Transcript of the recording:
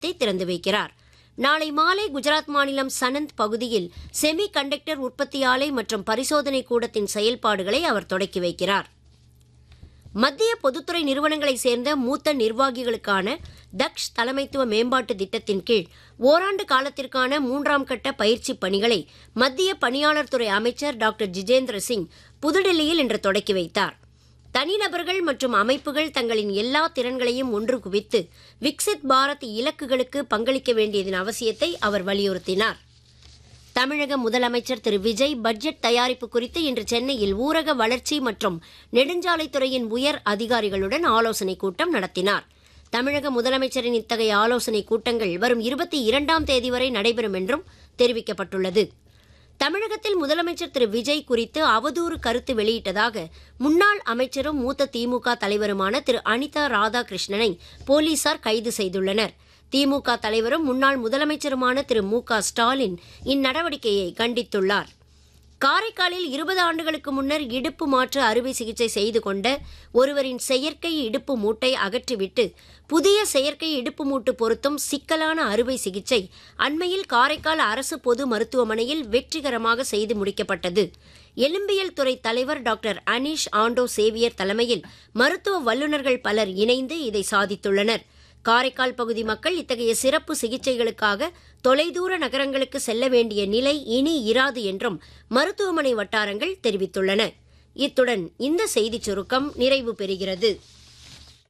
திறந்து வைக்கிறார் நாளை மாலை குஜராத் மாநிலம் சனந்த் பகுதியில் செமி கண்டக்டர் உற்பத்தி ஆலை மற்றும் பரிசோதனை கூடத்தின் செயல்பாடுகளை அவர் தொடக்கி வைக்கிறார் மத்திய பொதுத்துறை நிறுவனங்களைச் சேர்ந்த மூத்த நிர்வாகிகளுக்கான தக்ஷ் தலைமைத்துவ மேம்பாட்டு திட்டத்தின் கீழ் ஓராண்டு காலத்திற்கான மூன்றாம் கட்ட பயிற்சி பணிகளை மத்திய பணியாளர் துறை அமைச்சர் டாக்டர் ஜிதேந்திர சிங் புதுடெல்லியில் இன்று தொடக்கி வைத்தார் தனிநபர்கள் மற்றும் அமைப்புகள் தங்களின் எல்லா திறன்களையும் ஒன்று குவித்து விக்சித் பாரத் இலக்குகளுக்கு பங்களிக்க வேண்டியதன் அவசியத்தை அவர் வலியுறுத்தினார் தமிழக முதலமைச்சர் திரு விஜய் பட்ஜெட் தயாரிப்பு குறித்து இன்று சென்னையில் ஊரக வளர்ச்சி மற்றும் நெடுஞ்சாலைத்துறையின் உயர் அதிகாரிகளுடன் ஆலோசனைக் கூட்டம் நடத்தினார் தமிழக முதலமைச்சரின் இத்தகைய ஆலோசனைக் கூட்டங்கள் வரும் இருபத்தி இரண்டாம் தேதி வரை நடைபெறும் என்றும் தெரிவிக்கப்பட்டுள்ளது தமிழகத்தில் முதலமைச்சர் திரு விஜய் குறித்து அவதூறு கருத்து வெளியிட்டதாக முன்னாள் அமைச்சரும் மூத்த திமுக தலைவருமான திரு அனிதா ராதாகிருஷ்ணனை போலீசார் கைது செய்துள்ளனர் திமுக தலைவரும் முன்னாள் முதலமைச்சருமான திரு மு க ஸ்டாலின் இந்நடவடிக்கையை கண்டித்துள்ளார் காரைக்காலில் இருபது ஆண்டுகளுக்கு முன்னர் இடுப்பு மாற்று அறுவை சிகிச்சை செய்து கொண்ட ஒருவரின் செயற்கை இடுப்பு மூட்டை அகற்றிவிட்டு புதிய செயற்கை இடுப்பு மூட்டு பொருத்தும் சிக்கலான அறுவை சிகிச்சை அண்மையில் காரைக்கால் அரசு பொது மருத்துவமனையில் வெற்றிகரமாக செய்து முடிக்கப்பட்டது எலும்பியல் துறை தலைவர் டாக்டர் அனீஷ் ஆண்டோ சேவியர் தலைமையில் மருத்துவ வல்லுநர்கள் பலர் இணைந்து இதை சாதித்துள்ளனர் காரைக்கால் பகுதி மக்கள் இத்தகைய சிறப்பு சிகிச்சைகளுக்காக தொலைதூர நகரங்களுக்கு செல்ல வேண்டிய நிலை இனி இராது என்றும் மருத்துவமனை வட்டாரங்கள் தெரிவித்துள்ளன இத்துடன் இந்த செய்திச் சுருக்கம் நிறைவு பெறுகிறது